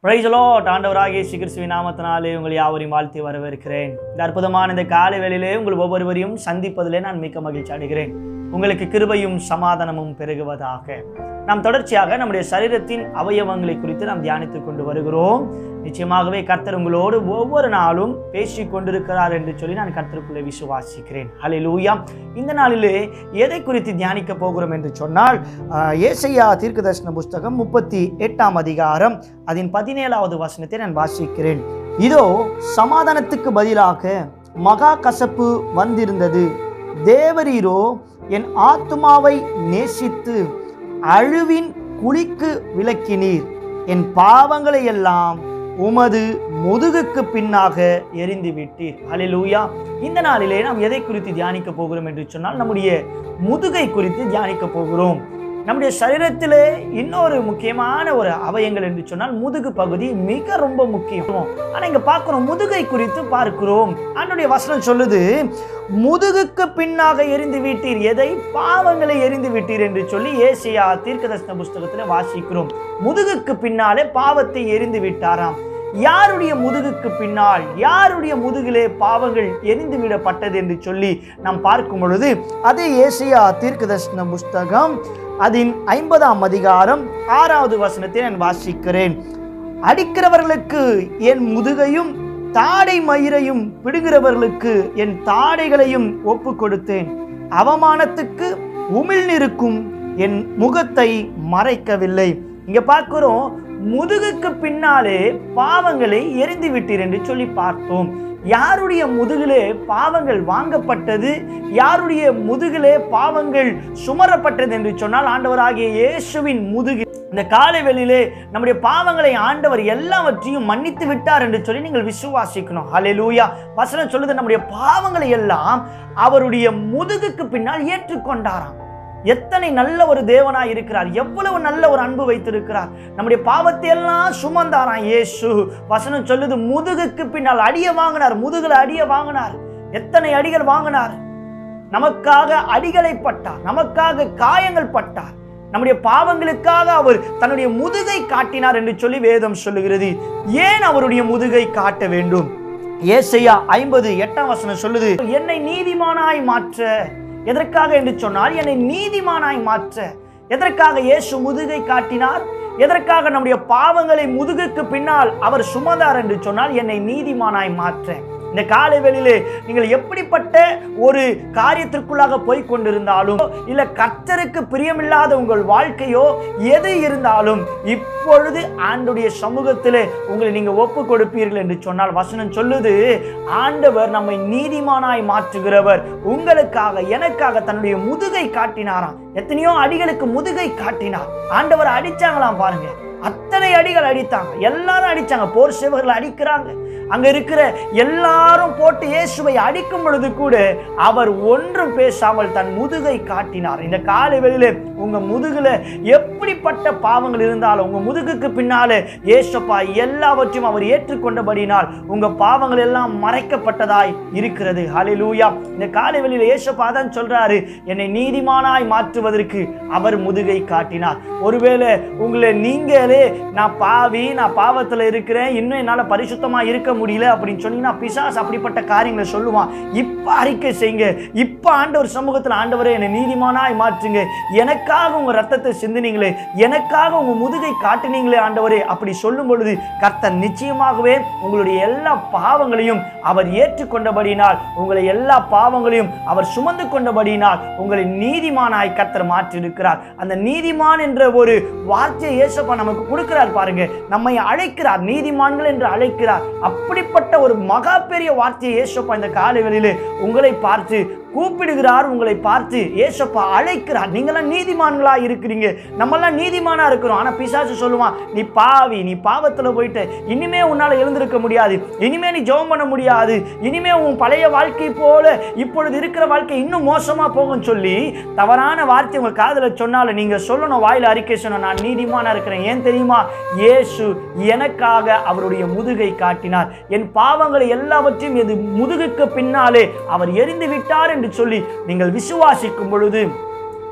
பிரைசலோ ஆண்டவராகிய இயேசு கிறிஸ்துவின் நாமத்தினாலே உங்கள் யாவரையும் வாழ்த்தி வரவேற்கிறேன் இந்த அற்புதமான இந்த காலை வேளையிலே உங்கள் ஒவ்வொருவரையும் சந்திப்பதிலே நான் மிக்க மகிழ்ச்சி அடைகிறேன் உங்களுக்கு கிருபையும் சமாதானமும் பெருகுவதாக நாம் தொடர்ச்சியாக நம்முடைய சரீரத்தின் அவயவங்களை குறித்து நாம் தியானித்துக் கொண்டு வருகிறோம் நிச்சயமாகவே கர்த்தர் உங்களோடு ஒவ்வொரு நாளும் பேசிக் கொண்டிருக்கிறார் என்று சொல்லி நான் கர்த்தருக்குள்ளே விசுவாசிக்கிறேன் ஹalleluya இந்த நாளிலே எதை குறித்து தியானிக்க போகிறோம் என்று சொன்னால் ஆஹ், ஏசையா தீர்க்கதர்சன புஸ்தகம் முப்பத்தி எட்டாம் அதிகாரம் அதன் பதினேழாவது வசனத்தை நான் வாசிக்கிறேன் இதோ சமாதானத்துக்கு பதிலாக மகா கசப்பு வந்திருந்தது தேவரீரோ என் ஆத்துமாவை நேசித்து அழுவின் குழிக்கு விலக்கினீர் என் பாவங்களை எல்லாம் உமது முதுகுக்கு பின்னாக எரிந்து விட்டீர் ஹalleluya இந்த நாளிலே நாம் எதை குறித்து தியானிக்க போகிறோம் என்று சொன்னால் நம்முடைய முதுகை குறித்து தியானிக்க போகிறோம் நம்முடைய சரீரத்திலே இன்னொரு முக்கியமான ஒரு அவயங்கள் என்று சொன்னால் முதுகு பகுதி மிக ரொம்ப முக்கியம் ஆனா இங்க பார்க்கிறோம் முதுகை குறித்து பார்க்கிறோம் ஆண்டுடைய வசனம் சொல்லுது முதுகுக்கு பின்னாக எரிந்து விட்டீர் எதை பாவங்களை எரிந்து விட்டீர் என்று சொல்லி ஏசியா தீர்க்கதர்சன புஸ்தகத்தில் வாசிக்கிறோம் முதுகுக்கு பின்னாலே பாவத்தை எரிந்து விட்டாராம் யாருடைய முதுகுக்கு பின்னால் யாருடைய முதுகிலே பாவங்கள் எரிந்து விடப்பட்டது என்று சொல்லி நாம் பார்க்கும் பொழுது அதே ஏசியா தீர்க்கதர்சன புஸ்தகம் அதன் ஐம்பதாம் அதிகாரம் ஆறாவது வசனத்தை நான் வாசிக்கிறேன் அடிக்கிறவர்களுக்கு என் முதுகையும் தாடை மயிரையும் பிடுகிறவர்களுக்கு என் தாடைகளையும் ஒப்பு கொடுத்தேன் அவமானத்துக்கு உமிழ்நிருக்கும் என் முகத்தை மறைக்கவில்லை இங்க பார்க்கிறோம் முதுகுக்கு பின்னாலே பாவங்களை எரிந்து விட்டீர் என்று சொல்லி பார்த்தோம் யாருடைய முதுகிலே பாவங்கள் வாங்கப்பட்டது யாருடைய முதுகிலே பாவங்கள் சுமரப்பட்டது என்று சொன்னால் ஆண்டவராகிய இயேசுவின் முதுகு இந்த காலை வெளியிலே நம்முடைய பாவங்களை ஆண்டவர் எல்லாவற்றையும் மன்னித்து விட்டார் என்று சொல்லி நீங்கள் விசுவாசிக்கணும் ஹalleluya வசனம் சொல்லுது நம்முடைய பாவங்களை எல்லாம் அவருடைய முதுகுக்கு பின்னால் ஏற்றுக்கொண்டாராம் எத்தனை நல்ல ஒரு தேவனாய் இருக்கிறார் எவ்வளவு நல்ல ஒரு அன்பு வைத்திருக்கிறார் நம்முடைய பாவத்தை எல்லாம் சுமந்தாராம் இயேசு வசனம் சொல்லுது முதுகுக்கு பின்னால் அடிய வாங்கினார் முதுகுல அடிய வாங்கினார் எத்தனை அடிகள் வாங்கினார் நமக்காக அடிகளை பட்டார் நமக்காக காயங்கள் பட்டார் நம்முடைய பாவங்களுக்காக அவர் தன்னுடைய முதுகை காட்டினார் என்று சொல்லி வேதம் சொல்லுகிறது ஏன் அவருடைய முதுகை காட்ட வேண்டும் ஏசையா ஐம்பது எட்டாம் வசனம் சொல்லுது என்னை நீதிமானாய் மாற்ற எதற்காக என்று சொன்னால் என்னை நீதிமானாய் மாற்ற எதற்காக இயேசு முதுகை காட்டினார் எதற்காக நம்முடைய பாவங்களை முதுகுக்கு பின்னால் அவர் சுமந்தார் என்று சொன்னால் என்னை நீதிமானாய் மாற்ற இந்த காலை வேளையிலே நீங்கள் எப்படிப்பட்ட ஒரு காரியத்திற்குள்ளாக போய் கொண்டிருந்தாலும் இல்ல கர்த்தருக்கு பிரியமில்லாத உங்கள் வாழ்க்கையோ எது இருந்தாலும் இப்பொழுது ஆண்டுடைய சமூகத்திலே உங்களை நீங்க ஒப்பு கொடுப்பீர்கள் என்று சொன்னால் வசனம் சொல்லுது ஆண்டவர் நம்மை நீதிமானாய் மாற்றுகிறவர் உங்களுக்காக எனக்காக தன்னுடைய முதுகை காட்டினாராம் எத்தனையோ அடிகளுக்கு முதுகை காட்டினார் ஆண்டவர் அடிச்சாங்களாம் பாருங்க அத்தனை அடிகள் அடித்தாங்க எல்லாரும் அடிச்சாங்க போர் சேவகர்கள் அடிக்கிறாங்க அங்க இருக்கிற எல்லாரும் போட்டு இயேசுவை அடிக்கும் பொழுது கூட அவர் ஒன்றும் பேசாமல் தன் முதுகை காட்டினார் இந்த காலை வெளியில உங்க முதுகுல எப்படிப்பட்ட பாவங்கள் இருந்தாலும் உங்க முதுகுக்கு பின்னாலே ஏசப்பா எல்லாவற்றையும் அவர் ஏற்றுக்கொண்டபடினால் உங்க பாவங்கள் எல்லாம் மறைக்கப்பட்டதாய் இருக்கிறது ஹalleluya இந்த காலை வெளியில ஏசப்பா தான் சொல்றாரு என்னை நீதிமானாய் மாற்றுவதற்கு அவர் முதுகை காட்டினார் ஒருவேளை உங்களை நீங்களே நான் பாவி நான் பாவத்துல இருக்கிறேன் இன்னும் என்னால பரிசுத்தமா இருக்க முடியல அப்படின்னு சொன்னீங்கன்னா பிசாஸ் அப்படிப்பட்ட காரியங்களை சொல்லுவான் இப்ப அறிக்கை செய்யுங்க இப்ப ஆண்டவர் சமூகத்துல ஆண்டவரே என்னை நீதிமானாய் மாற்றுங்க எனக்காக உங்க ரத்தத்தை சிந்தினீங்களே எனக்காக உங்க முதுகை காட்டினீங்களே ஆண்டவரே அப்படி சொல்லும் பொழுது கர்த்தர் நிச்சயமாகவே உங்களுடைய எல்லா பாவங்களையும் அவர் ஏற்றுக்கொண்டபடியினால் உங்களை எல்லா பாவங்களையும் அவர் சுமந்து கொண்டபடியினால் உங்களை நீதிமானாய் கர்த்தர் மாற்றியிருக்கிறார் அந்த நீதிமான் என்ற ஒரு வார்த்தையை இயேசப்பா நமக்கு கொடுக்கிறார் பாருங்க நம்மை அழைக்கிறார் நீதிமான்கள் என்று அழைக்கிறார் அப்படிப்பட்ட ஒரு மகா பெரிய வார்த்தையை இயேசப்பா இந்த காலை வேளையிலே உங்களை பார்த்து கூப்பிடுகிறார் உங்களை பார்த்து ஏசப்பா அழைக்கிறார் நீங்களாம் நீதிமான்களா இருக்கிறீங்க நம்மெல்லாம் நீதிமானா இருக்கிறோம் ஆனா பிசாசு சொல்லுவான் நீ பாவி நீ பாவத்துல போயிட்ட இனிமே உன்னால எழுந்திருக்க முடியாது இனிமே நீ ஜெபம் பண்ண முடியாது இனிமே உன் பழைய வாழ்க்கை போல இப்பொழுது இருக்கிற வாழ்க்கை இன்னும் மோசமா போகும் சொல்லி தவறான வார்த்தை உங்க காதுல சொன்னாலும் நீங்க சொல்லணும் வாயில அறிக்கை சொன்ன நான் நீதிமானா இருக்கிறேன் ஏன் தெரியுமா இயேசு எனக்காக அவருடைய முதுகை காட்டினார் என் பாவங்களை எல்லாவற்றையும் எது முதுகுக்கு பின்னாலே அவர் எரிந்து விட்டார் என்று சொல்லி நீங்கள் விசுவாசிக்கும் பொழுது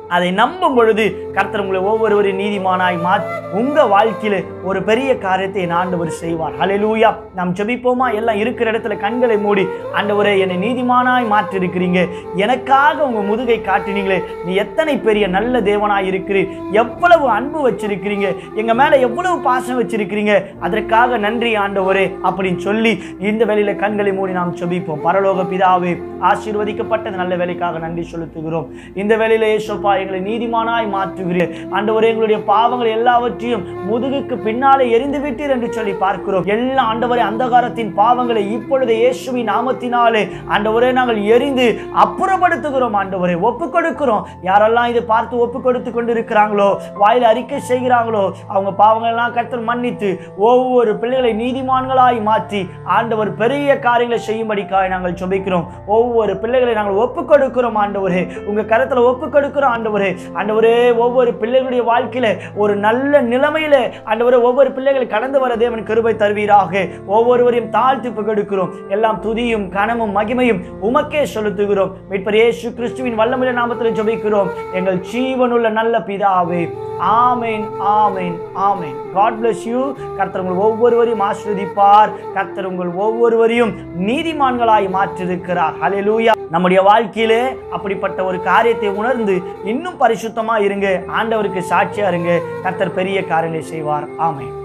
அதை நம்பும் பொழுது கர்த்தர் உங்களை ஒவ்வொருவரையும் நீதிமானாய் மாற்றி உங்க வாழ்க்கையில ஒரு பெரிய காரியத்தை என் ஆண்டவர் செய்வார் ஹalleluya நாம் ஜெபிப்போமா எல்லாம் இருக்கிற இடத்துல கண்களை மூடி ஆண்டவரே என்னை நீதிமானாய் மாற்றி இருக்கிறீங்க எனக்காக உங்க முதுகை காட்டினீங்களே நீ எத்தனை பெரிய நல்ல தேவனாய் இருக்கிறீர் எவ்வளவு அன்பு வச்சிருக்கிறீங்க எங்க மேல எவ்வளவு பாசம் வச்சிருக்கிறீங்க அதற்காக நன்றி ஆண்டவரே அப்படின்னு சொல்லி இந்த வேளையில கண்களை மூடி நாம் ஜெபிப்போம் பரலோக பிதாவே ஆசீர்வதிக்கப்பட்ட இந்த நல்ல வேலைக்காக நன்றி செலுத்துகிறோம் இந்த வேளையில ஏசப்பா எங்களை நீதிமானாய் மாற்றுகிறீர் ஆண்டவரே எங்களுடைய பாவங்கள் எல்லாவற்றையும் முதுகுக்கு பின்னாலே எரிந்து விட்டீர் என்று சொல்லி பார்க்கிறோம் எல்லா ஆண்டவரே அந்தகாரத்தின் பாவங்களை இப்பொழுது இயேசுவின் நாமத்தினாலே ஆண்டவரே நாங்கள் எரிந்து அப்புறப்படுத்துகிறோம் ஆண்டவரே ஒப்பு கொடுக்கிறோம் யாரெல்லாம் இதை பார்த்து ஒப்பு கொடுத்து கொண்டு இருக்கிறாங்களோ வாயில் அறிக்கை செய்கிறாங்களோ அவங்க பாவங்கள் எல்லாம் கர்த்தர் மன்னித்து ஒவ்வொரு பிள்ளைகளை நீதிமான்களாய் மாற்றி ஆண்டவர் பெரிய காரியங்களை செய்யும்படிக்காய் நாங்கள் ஜெபிக்கிறோம் ஒவ்வொரு பிள்ளைகளை நாங்கள் ஒப்பு கொடுக்கிறோம் ஆண்டவரே உங்க கரத்துல ஒப்பு கொடுக்கிறோம் ஆண்டவரே ஆண்டவரே ஒவ்வொரு பிள்ளைகளுடைய வாழ்க்கையில ஒரு நல்ல நிலைமையில ஆண்டவரே ஒவ்வொரு பிள்ளைகள் கடந்து வர தேவன் கிருபை தருவீராக ஒவ்வொருவரையும் தாழ்த்தி புகழுக்கிறோம் எல்லாம் துதியும் கனமும் மகிமையும் உமக்கே செலுத்துகிறோம் மீட்பர் இயேசு கிறிஸ்துவின் வல்லமில்ல நாமத்தில் ஜெபிக்கிறோம் எங்கள் ஜீவனுள்ள நல்ல பிதாவே ஆமேன் ஆமேன் ஆமேன் காட் bless யூ கர்த்தர் உங்கள் ஒவ்வொருவரையும் ஆஸ்வதிப்பார் கர்த்தர் உங்கள் ஒவ்வொருவரையும் நீதிமான்களாய் மாற்றிருக்கிறார் ஹalleluya நம்முடைய வாழ்க்கையிலே அப்படிப்பட்ட ஒரு காரியத்தை உணர்ந்து இன்னும் பரிசுத்தமா இருங்க ஆண்டவருக்கு சாட்சியா இருங்க கர்த்தர் பெரிய காரியங்களை செய்வார் ஆமென்